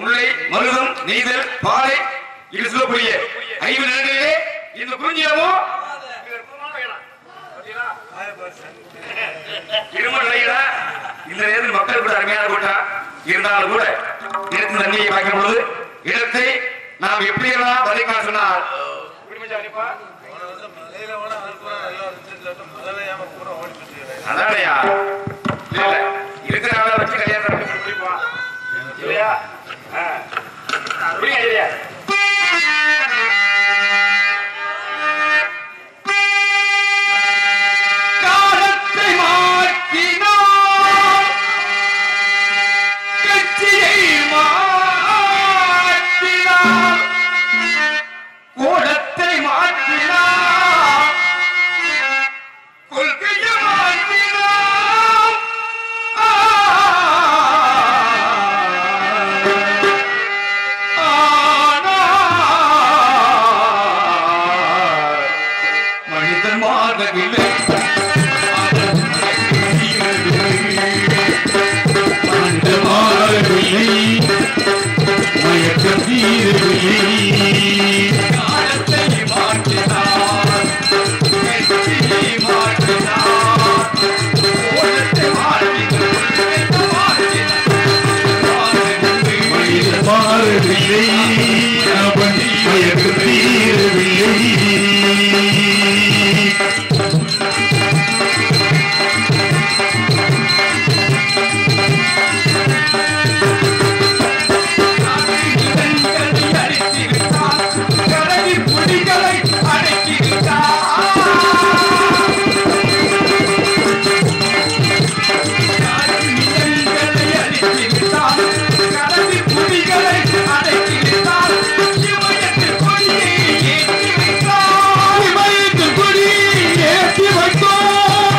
முல்லை மருதம் நெய்தல் பாலை இது சொல்லக்கூடிய ஐந்து நிலங்களிலே இந்த குறிஞ்சியமும் இருமல் நிலைகளா இந்த நேரத்தில் மக்கள் கூட அருமையான கூட்டம் இருந்தாலும் கூட இடத்தின் தண்ணியை பார்க்கும் பொழுது இடத்தை நாம் எப்படியெல்லாம் வலிக்கா சொன்னால் அதானயா இல்ல இல்ல இருக்கிற ஆளை வச்சு கல்யாணம் நடத்தி முடிப்போம் இல்லையா ஆ. புரியுங்க இல்லையா காலத்தை மாற்றினார் கட்சியை மாற்றினார் கோலத்தை மாற்றினார் கொள்கையை மாற்றினார் ஆ. ஆனால் மனிதன் மாறவில்லை மனிதன் மாறவில்லை மயக்கம் தீரவில்லை காலத்தை மாற்றினார் வெற்றியை மாற்றினார் கோலத்தை மாற்றினார் மனிதன் மாறவில்லை அவன் மயக்கம் தீரவில்லை மயக்கம் கொடி ஏற்றி வைத்தோம்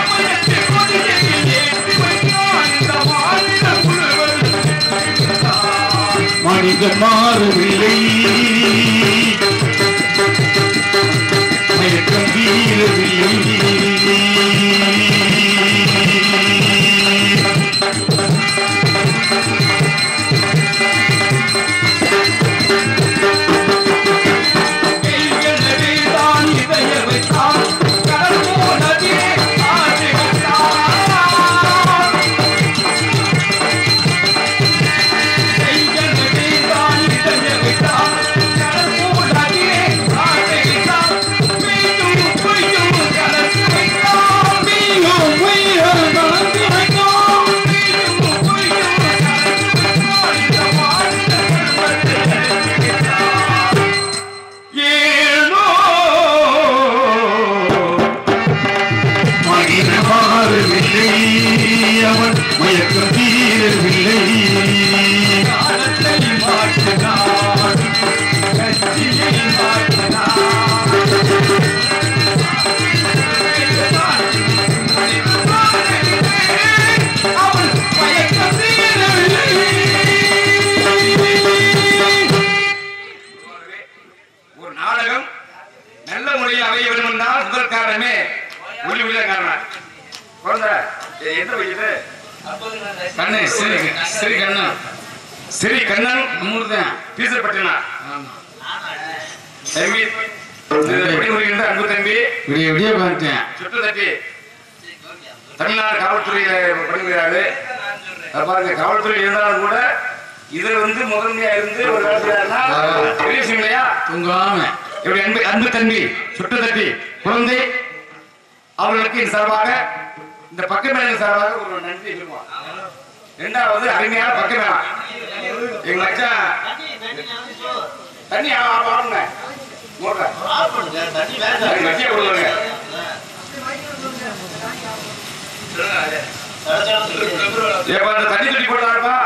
மனிதன் மாறவில்லை மயக்கம் தீரவில்லை ஏனோ மனிதன் மாறவில்லை அவன் மயக்கம் தீரவில்லை காலத்தை மாற்றினார் கட்சியை மாற்றினார் அவன் மயக்கம் ஒரு நாடகம் நல்ல முறையில் அமைய வேண்டும் என்றால் முதல் காரணமே ஒளி உள்ள காரணம் குழந்தை எ- எந்த வயது கண்ணு சரி சரி கண்ணு ஸ்ரீ கண்ணன் நம்மூர்தான் பீசப்பட்டினா ஆமா தம்பி பணிபுரிகின்ற அன்பு தம்பி விடிய விடிய பார்த்தேன் சுற்று தட்டி தமிழ்நாடு காவல்துறையில பணிபுரிகிறாரு அது பாருங்க காவல்துறை இருந்தாலும் கூட இதுல வந்து முதன்மையா இருந்து ஒரு வேலை செய்யறாருன்னா பெரிய விஷயம் இல்லையா தூங்காம இப்படி அன்பு அன்பு தம்பி சுற்று தட்டி குழந்தை அவர்களுக்கு என் சார்பாக இந்த பக்க மேல சார்பாக ஒரு நன்றி சொல்லுவோம் இரண்டாவது அருமையான பக்க மேளம் எங்க மச்சான் தண்ணி ஆடுங்க மோட்டர் மத்திய கொடுங்க ஏப்பா அந்த தண்ணி தண்ணி போட்டாருப்பா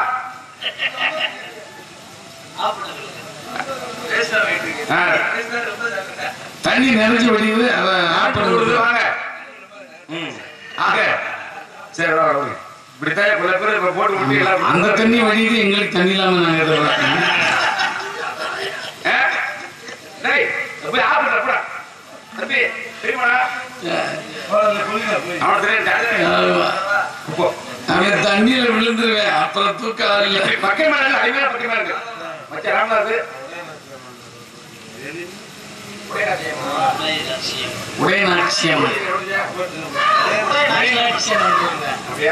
ஆ, தண்ணி நிறைஞ்சு வடியுது அதை ஆஃப் ஆட்டு விடுறது பண்ணுறது வாங்க ம் ஆக சரி வா வாங்க இப்படித்தான் பல பேர் இப்ப போட்டு விட்டு எல்லாம் அந்த தண்ணி வடியுது எங்களுக்கு தண்ணி இல்லாம நாங்க இதை வளர்க்கணும். ஆ? டேய் போய் ஆப்பிட அப்புறம் தம்பி தெரியுமாடா அவன் தெரியும் ஆமா. போ அவன் தண்ணியில விழுந்துருவேன் அப்புறம் தூக்கம் வரல பக்கம் மேல இல்ல, அருமையான பக்கம் மேல இருக்கு மச்ச ராமதாஸ் உடையநாச்சியம் அப்படியா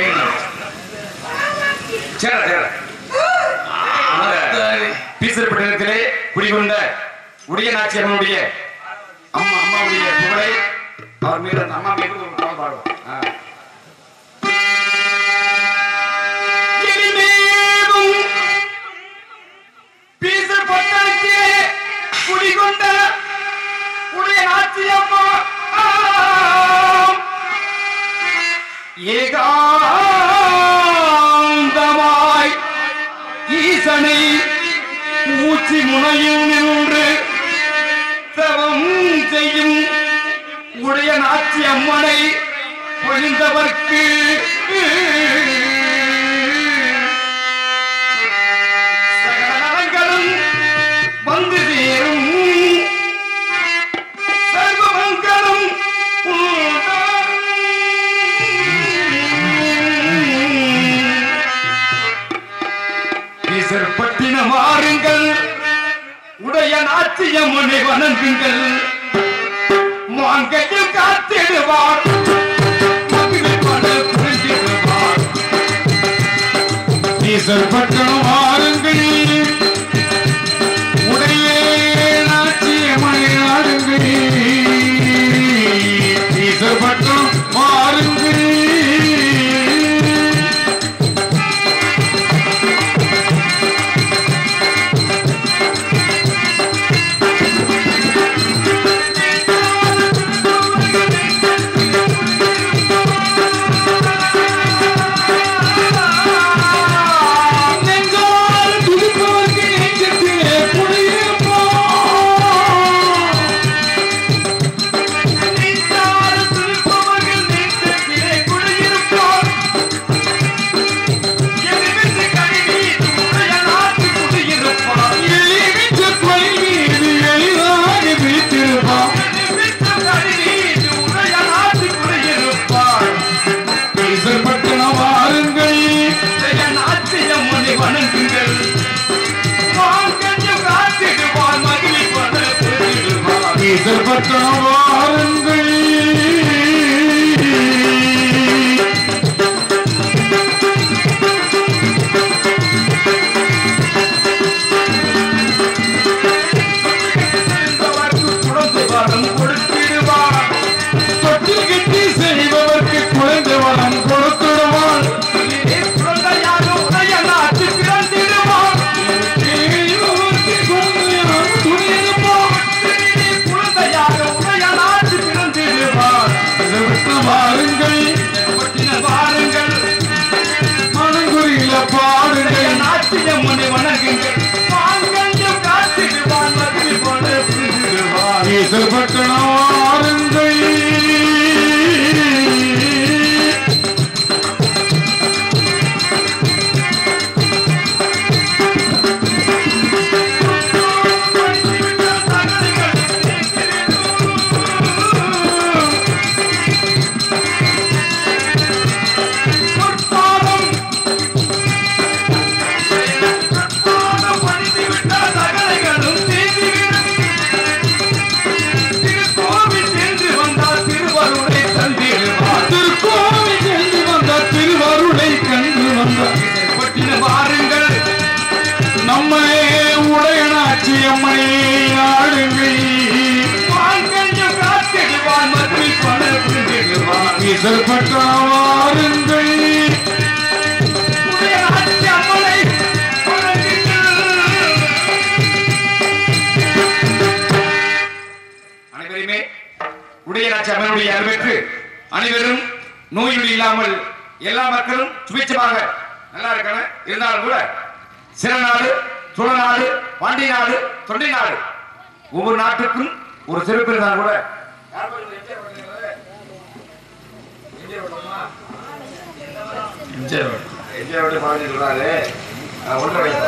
சரி சரி பீசற்பட்டினத்திலே குடிகொண்ட உடைய நாச்சியம்மனுடைய அம்மா அம்மாவுடைய புகழை அவர் மீது அந்த அம்மா மீது ஒரு பாடல் பாடுவோம் ஆ. இனிமேலும் பீசற்பட்டினத்திலே குடிகொண்ட உடைய நாச்சியம்மா ஆம். ஏகாந்தமாய் ஈசனை மூச்சு முனையில் நின்று தவம் செய்யும் உடைய நாச்சி அம்மனை பொழிந்தவர்க்கு சகல நலங்களும் வந்து சேரும் சர்வமங்களும் பட்டினம் மாறுங்கள் உடைய நாச்சியம்மனை வணங்குங்கள் மாங்கையும் காத்திடுவார் மகிழ்வான புரிந்திடுவார் ஈசர் பட்டணம் ஆறுங்கள் உடைய நாச்சியமனை ஆடுங்கள் ஈசர் பட்டணம் ஆறுங்கள் நெஞ்சால் துடிப்பவர்க்கு நெஞ்சத்திலே குடியிருப்போம். எளிமிச்ச கொலை மீது எளிதாக பிடித்திருப்பான். ஈசர் பட்டணம் ஆறுங்கள் வணங்குங்கள் வாங்கஞ்சம் காத்திடுவார் மகிழ்வான புரிந்திடுவார் ஈசர் பட்டணம் ஆறுங்கள் தொட்டில் கட்டி செய்பவர்க்கு குழந்தை வரம் கொடுத்துடுவான் செய்பவர்க்கு குழந்தை வரம் துணியிருப்பான். இதற்கு வாருங்கள் மனங்குறியில பாடுங்கள் ஈசல் பட்டணம் வாருங்கள் திருக்கோவில் சென்று வந்த திருவருளை கண்டு வந்த வாருங்கள் நம்மளே உடையனாட்சி அம்மனை ஆடுங்கள் வாங்கஞ்சம் காத்திடுவான் மதுரை பண புரிந்திடுவான் ஈசல் பட்டணம் வாருங்கள் உதயநாச்சி அம்மனை வணங்குங்கள். அனைவருமே உடையநாச்சி அம்மனுடைய அருமைக்கு அனைவரும் நோய் நொடி இல்லாமல் எல்லா மக்களும் சுபிச்சமாக நல்லா இருக்காங்க இருந்தாலும் கூட சிறநாடு சுழநாடு பாண்டிய நாடு தொண்டை நாடு ஒவ்வொரு நாட்டுக்கும் ஒரு சிறப்பு இருந்தால் கூட எம்ஜிஆர் பாடி சொல்றாரு ஒன்றரை வயசு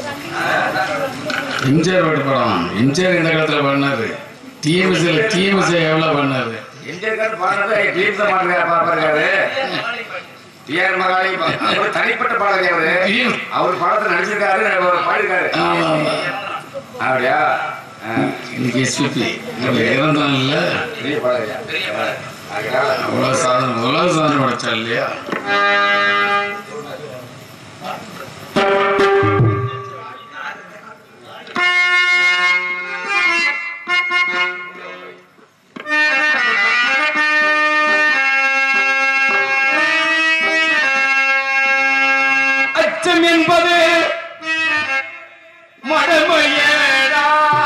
எம்ஜிஆர் பாட்டு படம் எம்ஜிஆர் இந்த காலத்துல பண்ணாரு டிஎம்எஸ்ல டிஎம்எஸ் எவ்வளவு பண்ணாரு எம்ஜிஆர் பாடுறது டீம் தான் பாடுறாரு பாப்பாரு ஏஆர் மகாலி அவர் தனிப்பட்ட பாடகி அவரு ஐயோ. அவர் பாடத்துல நடிச்சிருக்காரு அவர் பாடிருக்காரு ஆமா ஆமா அப்படியா ஆ, இன்னைக்கு எஸ்பிபி இறந்தான் இல்ல பெரிய பாடகியா அதனால உலக சாதனை உலக சாதனை படைச்சா இல்லையா அச்சம் என்பது மடமையடா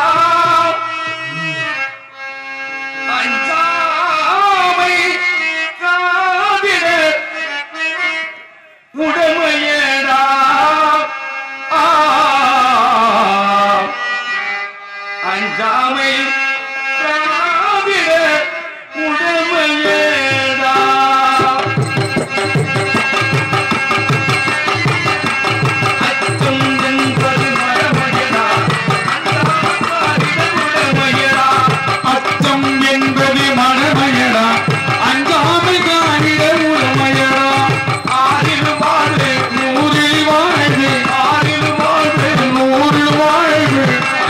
அஞ்சாமை காவிட உடமையடா ஆ, அஞ்சாமை காவிட உடமையடா அச்சம் என்பது மடமையடா உடமையடா அச்சம் என்பது மனமயடா அஞ்சாமை காணிட உடமையடா ஆறில் வாழ்வு நூறில் வாழ்வு ஆறில் வாழ்வு நூறு வாழ்வு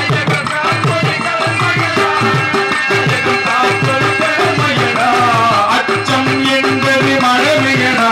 அச்சம் என்பது மனமயடா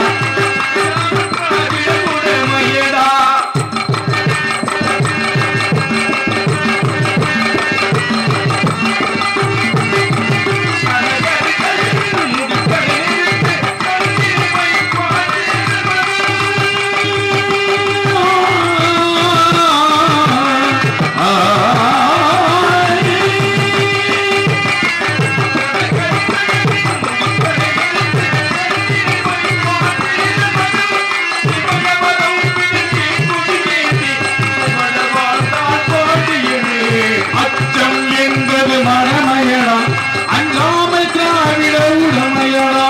அச்சம் என்பது மனமயடா அஞ்சாமை திராவிட உடமையடா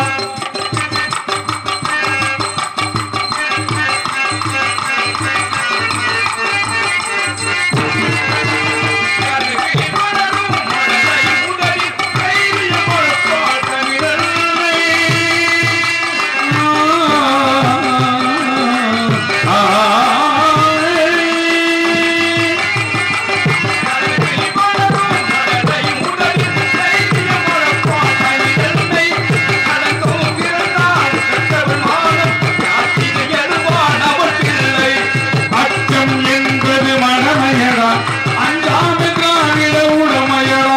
அச்சம் என்பது மனமயடா அஞ்சாமை திராவிட உடமையடா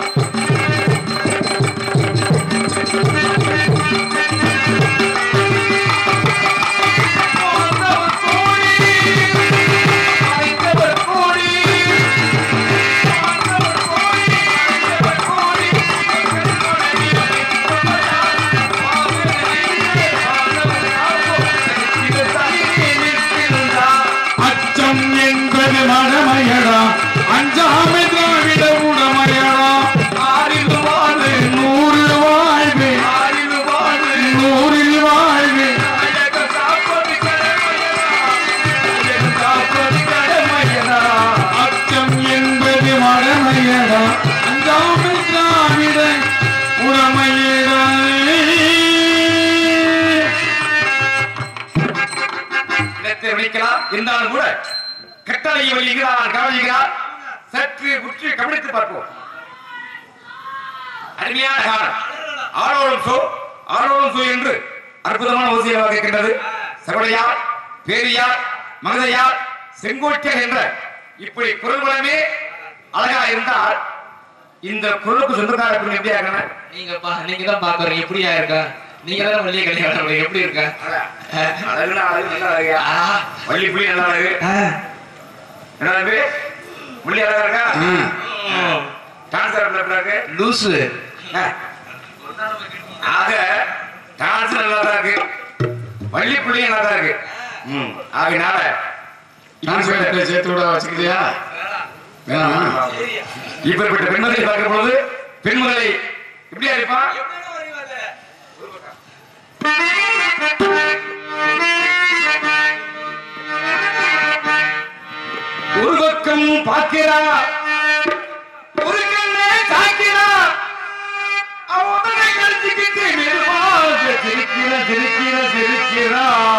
அச்சம் என்பது மனமயடா அஞ்சாமை திராவிட உடமையடா நூறு வாழ்வு நூறில் வாழ்வு அச்சம் என்பது மடமையடா அஞ்சாமை திராவிட உடமையடா இடத்தை வைக்கலாம் இருந்தாலும் கூட கட்டளையை வெளியிகிறார் கவனிக்கிறார் சற்று உற்று கவனித்து பார்ப்போம் அருமையான காலம் ஆரோரம் சோ ஆரோரம் சோ என்று அற்புதமான ஓசியமாக இருக்கின்றது சகோடையார் பேரியார் மகதையார் செங்கோட்டியர் என்ற இப்படி குரல் வளமே அழகா இருந்தால் இந்த குரலுக்கு சொந்தக்கார பெண் எப்படியா இருக்கணும் நீங்க பா நீங்க தான் பாக்குறீங்க எப்படியா இருக்கா நீங்க தான் வள்ளிய கல்யாணம் எப்படி இருக்கா அழகுனா அழகு நல்லா அழகா வள்ளி புள்ளி நல்லா அழகு என்ன தம்பி புள்ளி அழகா இருக்கா டான்ஸ் ஆடுறது எப்படி இருக்கு லூசு ஆக டான்ஸ் நல்லா தான் இருக்கு வள்ளி புள்ளியும் நல்லா தான் இருக்கு ம் ஆகினால டான்ஸ் இப்படிப்பட்ட- சேர்த்து விட வச்சுக்கிறியா வேணாமா இப்படிப்பட்ட பெண்மகளை பார்க்கும் பொழுது பெண்மகளை இப்படியா இருப்பான் ஒரு பக்கம் பார்க்கிறா ஒரு கண்ணே சாய்க்கிறா அவனை கழிச்சுக்கிட்டு மெதுவாக சிரிக்கிற சிரிக்கிற சிரிக்கிறா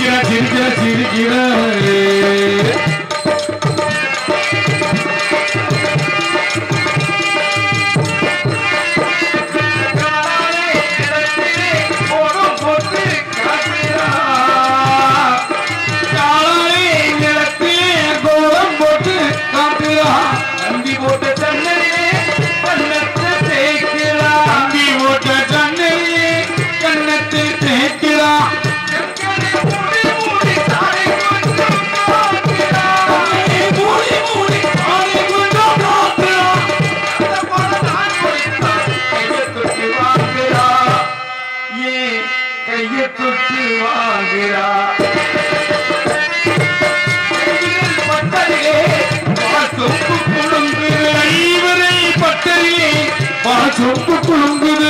சிரிக்கிற சிரிக்கிற சிரிக்கிற காலை நிலத்திலே கோலம் போட்டு காட்டுறா நம்பி போட்ட தன்னையே கண்ணத்தை தேய்க்கிறா தம்பி ஓட்ட தன்னையே கண்ணத்தை தேய்க்கிறா மூடி மூடி தாரை கொஞ்சம் காக்கிறா. மூடி மூடி ஆளை கொஞ்சம் காட்டுறா அந்த போல நான் கொடுத்தால் கையை தொட்டு வாங்குறா. ஏன் கையை தொட்டு வாங்குறா கையில் பட்டதிலே சொப்பு குழுங்குது ஐவரை பட்டறியே பா சொப்பு குழுங்குது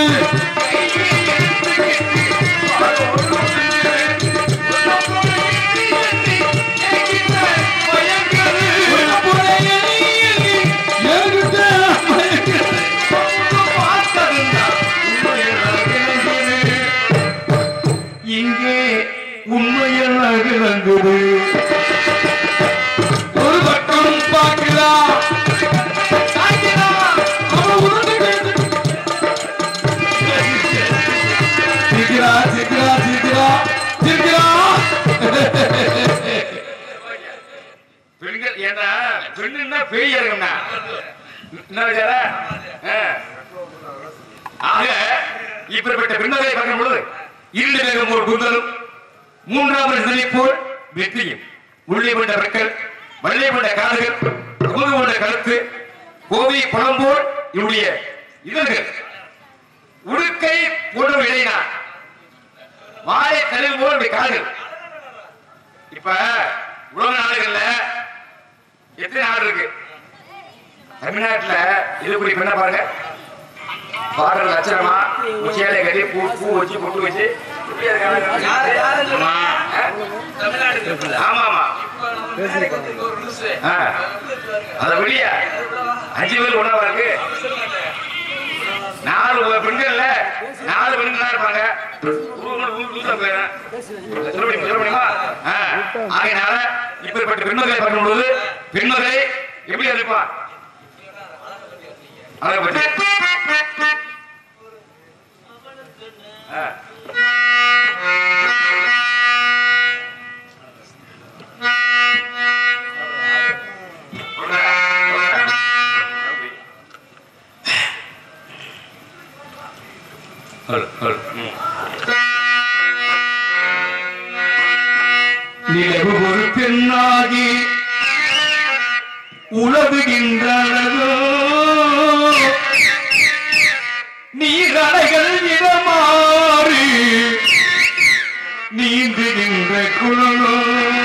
இங்கே உண்மையில் விளங்குது ஒரு பக்கம் பார்க்கிறா அவன் உருண்டு கிடந்து. சிரிக்கிறா சிரிக்கிறா சிரிக்கிறா சிரிக்கிறா பெண்கள் ஏன்னா பெண்ணுன்னா பேய் இருக்கும்னா என்ன விசார ஆக இப்படிப்பட்ட பெண்களை பார்க்கும் பொழுது இரண்டு பேரும் ஒரு குந்தலும் மூன்றாவது சிலை போல் வெற்றியும் உள்ளே கொண்ட பெண்கள் வள்ளை கொண்ட காதுகள் குமுது கொண்ட கழுத்து கோவை பழம் போல் இவருடைய இதழ்கள் உடுக்கை போன்ற இடையினா வாழை கழிவு போல் இப்படி காதுகள் இப்ப உலக நாடுகள்ல எத்தனை நாடு இருக்கு தமிழ்நாட்டுல இதுபடி பெண்ண பாருங்க பாக்குற லட்சணமா சேலை கட்டி பூ பூ வச்சு பொட்டு வச்சு இப்படியே இருக்காங்க. ஆமா. ஆமா ஆமா ஆ. அத வெளிய அஞ்சு பேர் ஒண்ணாவா இருக்கு நாலு பெண்கள்ல நாலு பெண்கள் தான் இருப்பாங்க ஒரு ஒரு லூசா போயிடுறேன். சொல்ல முடியுமா? சொல்ல முடியுமா? ஆ. ஆகையினால இப்படிப்பட்ட பெண்மகளை பண்ணும்போது பெண்மகளை எப்படி இருப்பா அதை பற்றி ஆ. ஹலோ ஹலோ ம் நிலவு ஒரு பெண்ணாகி உழவுகின்றனதோ நீரலைகள் இடமாறி நீந்துகின்ற குழலோ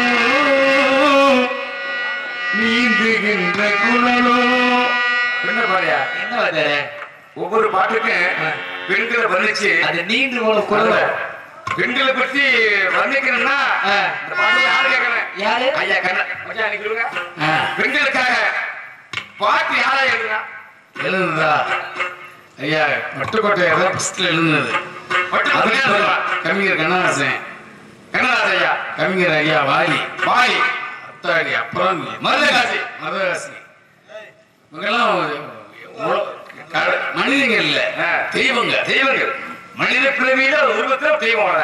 நீந்துகின்ற குழலோ என்ன பாரியா என்ன வாத்தியாரே? ஒவ்வொரு பாட்டுக்கும் பெண்களை வர்ணிச்சு அது நீண்டு போல குரல் பெண்களை பத்தி வர்ணிக்கணும்னா ஆ. இந்த பாட்டு யாரு கேட்கறேன் யாரு ஐயா கண்ண மச்சான் இன்னைக்கு சொல்லுங்க ஆ. பெண்களுக்காக பாட்டு யாரா எழுதுனா எழுதுதா ஐயா பட்டுக்கோட்டையை தான் ஃபர்ஸ்ட்ல எழுதுனது மட்டும் அதுக்கு அதுக்கு பிறகு கவிஞர் கண்ணதாசன் கண்ணதாஸ் ஐயா கவிஞர் ஐயா வாலி பாய் அத்தாடி அப்புறம் மருதகாசி. மருதகாசி இவங்கெல்லாம் உல- க- மனிதங்க இல்ல ஆ. தெய்வங்க தெய்வங்கள் மனித பிறவியில ஒரு உருவத்துல தெய்வம் வர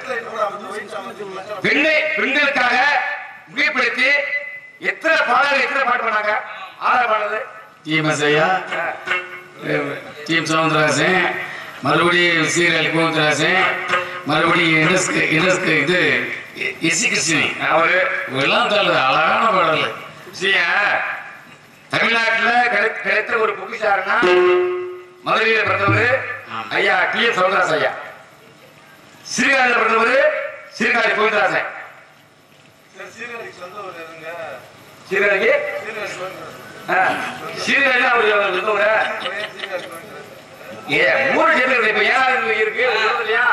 பெண்ணை பெண்களுக்காக முகைப்படுத்தி எத்தனை பாடல்கள் எத்தனை பாட்டு பண்ணாங்க ஆறா பாடுறது டிஎம்எஸ் ஐயா ஆ. டீம் சவுந்தரராஜன் மறுபடியும் சீரியல் கோவிந்தராஜன் மறுபடியும் இனஸ்கு இனஸ்கு இது எஸ் கிருஷ்ணன் அவரு இவெல்லாம் தள்ள அழகான பாடல் சீயா, தமிழ்நாட்டுல கிடை- கிடைத்த ஒரு பொக்கிஷாருன்னா மதுரையில பிறந்தவர் ஐயா டி எம் சவுந்தரராஜ் ஐயா சீர்காழியில பிறந்தவர் சீர்காழி கோவிந்தராஜன் சீர்காழிக்கு ஆ, சீர்காழியில அவர் இருந்தவங்க ஏ மூணு சேர்ந்து இருக்கு. இப்ப ஏழாவது இருக்கு ஒண்ணு இல்லையா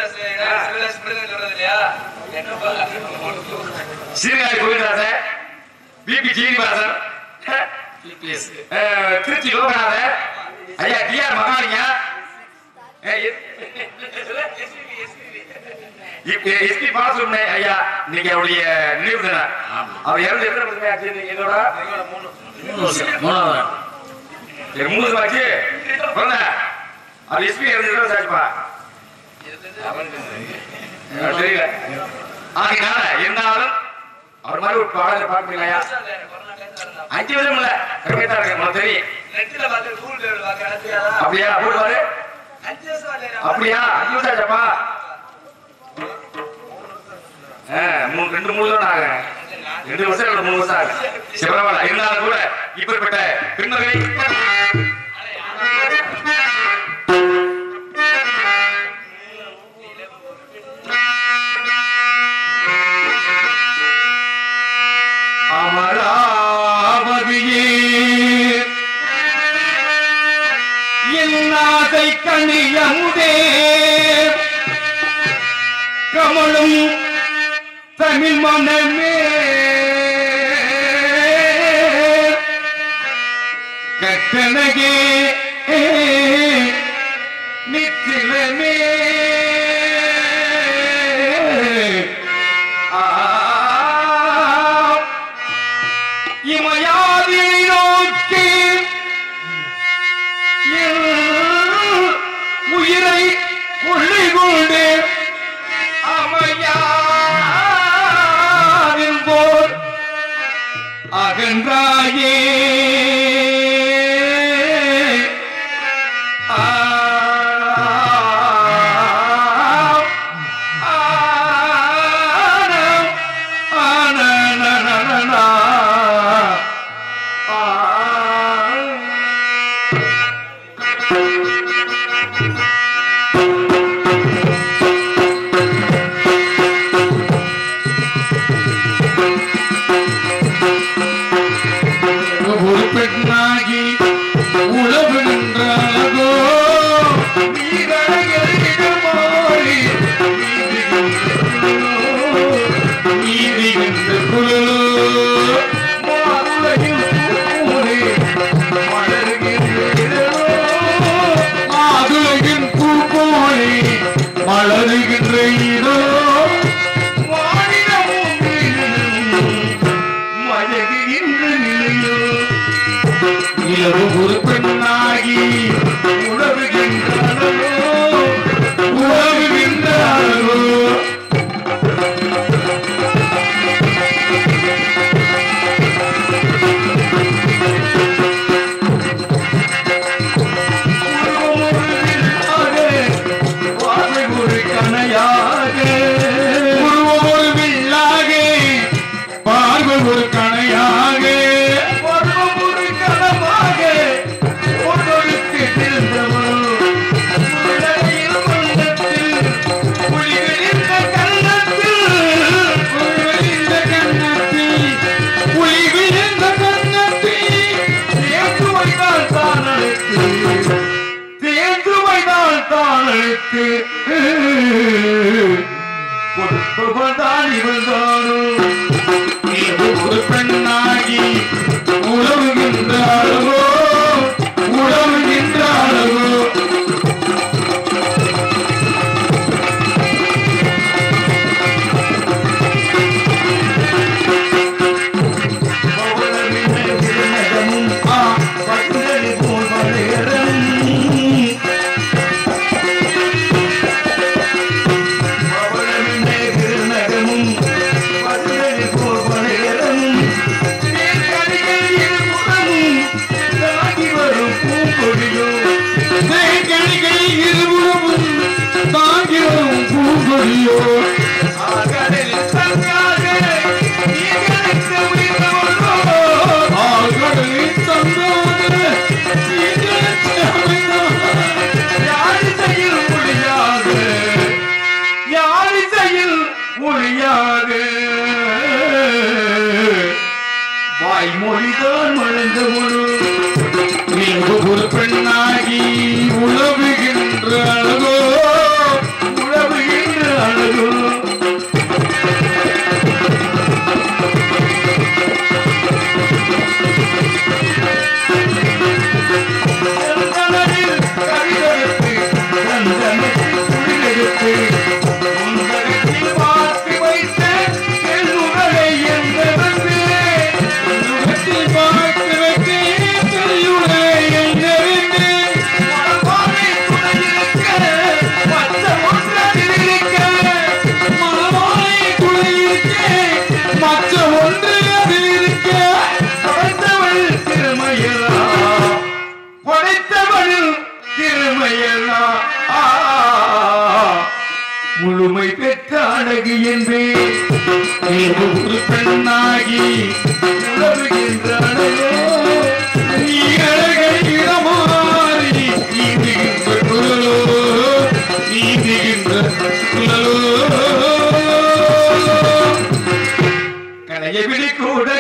Sirkazhi Govindarajan P B Srinivasan T P S ah, Tiruchi Loganathan ஐயா T R Mahalinga S P Balasubramania ஐயா இன்னைக்கு அவருடைய நினைவு தினம் அவர் இறந்து எத்தனை வருஷம் ஆச்சு இன்னைக்கு இதோட மூணாவது சரி, மூணு வருஷம் ஆச்சு பிறந்த அவர் எஸ்பி இறந்து எத்தனை வருஷம் ஆச்சுப்பா எனக்கு தெரியல ஆகினால இருந்தாலும் அவர் மாதிரி ஒரு பாடல பார்ப்பீங்களா அஞ்சு வருஷம் இல்ல கம்மியா இருக்கு உனக்கு தெரியும் அப்படியா போடுவாரு அப்படியா அஞ்சு வருஷம் ஆச்சாப்பா ஆ, மூணு ரெண்டு மூணு தான் ஆகுறேன் ரெண்டு வருஷம் இல்ல மூணு வருஷம் ஆகுது சரி, பரவாயில்ல இருந்தாலும் கூட இப்படிப்பட்ட பெண்மகளை அமராவதியே என் ஆசை கணியமுதே கமலும் தமிழ் மனமே கட்டணகே நித்திலமே ஆ இமயாதியை நோக்கி என் உயிரை கொள்ளை கொண்டு அமையாதில் போர் அகன்றாயே ஆ ஒரு பெண்ணாகி உழவு நின்றாகோ நீரழகமாறி நீதிகின்ற குழலோ மாதுளையில் பூவே மலர்கின்றதோ மாதுளையின் பூ போலே மலருகின்ற இதோ வானிடமும் மயகுகின்ற நிலையோ இரவு ஒரு பெண்ணாகி உணவுகின்றானோ உணவுகின்றானோ ஒரு கணையாக உருவம் ஒரு வில்லாக பார்வை ஒரு கணையாக பருவம் ஒரு கணமாக ஒன்றொருக்கு திருந்தவள் உலகில் உள்ளத்தில் புலிகளிந்த கன்னத்தில் புலிகளிந்த கன்னத்தில் புலிகளிந்த கன்னத்தில் சேர்த்து வைத்தால் தான் அழைத்து சேர்ந்து வைத்தால் தான் அழைத்து கொடுப்பவள்தான் இவள்தானோ நீவு ஒரு பெண்ணாகி உழவுகின்ற அளவோ உழவுகின்ற அளவோ ஆ பட்டணி போல் மலையரம் பவளமின்னே திருநகமும் பத்திரடி போர் படையலும் தேர்கடிகள் இருபுறமும் தாங்கி வரும் பூங்கொடியோ தேர்கடிகள் இருபுறமும் தாங்கி வரும் பூங்கொடியோ ஆகடலில் தங்காக நீங்களுக்கு உயிர்ந்தவளோ ஆகடலில் தங்காக நீங்களுக்கு உயிர்ந்தவளோ யாழிசையில் முடியாது யாழிசையில் ஒளியாக வாய்மொழிதான் வளர்ந்த ஒரு நீங்கு ஒரு பெண்ணாகி உழவுகின்ற அழகோ உழவுகின்ற அழகோ செந்தமிழில் கவிதைத்து, செந்தமிழில் குடிலெடுத்து, உந்தகத்தில் புதுமை பெற்ற அழகு என்று ஒரு பெண்ணாகி உலவுகின்ற அழகோ நீ அழகை இடமாறி நீந்துகின்ற குரலோ நீந்துகின்ற குரலோ கலையை விழி கூட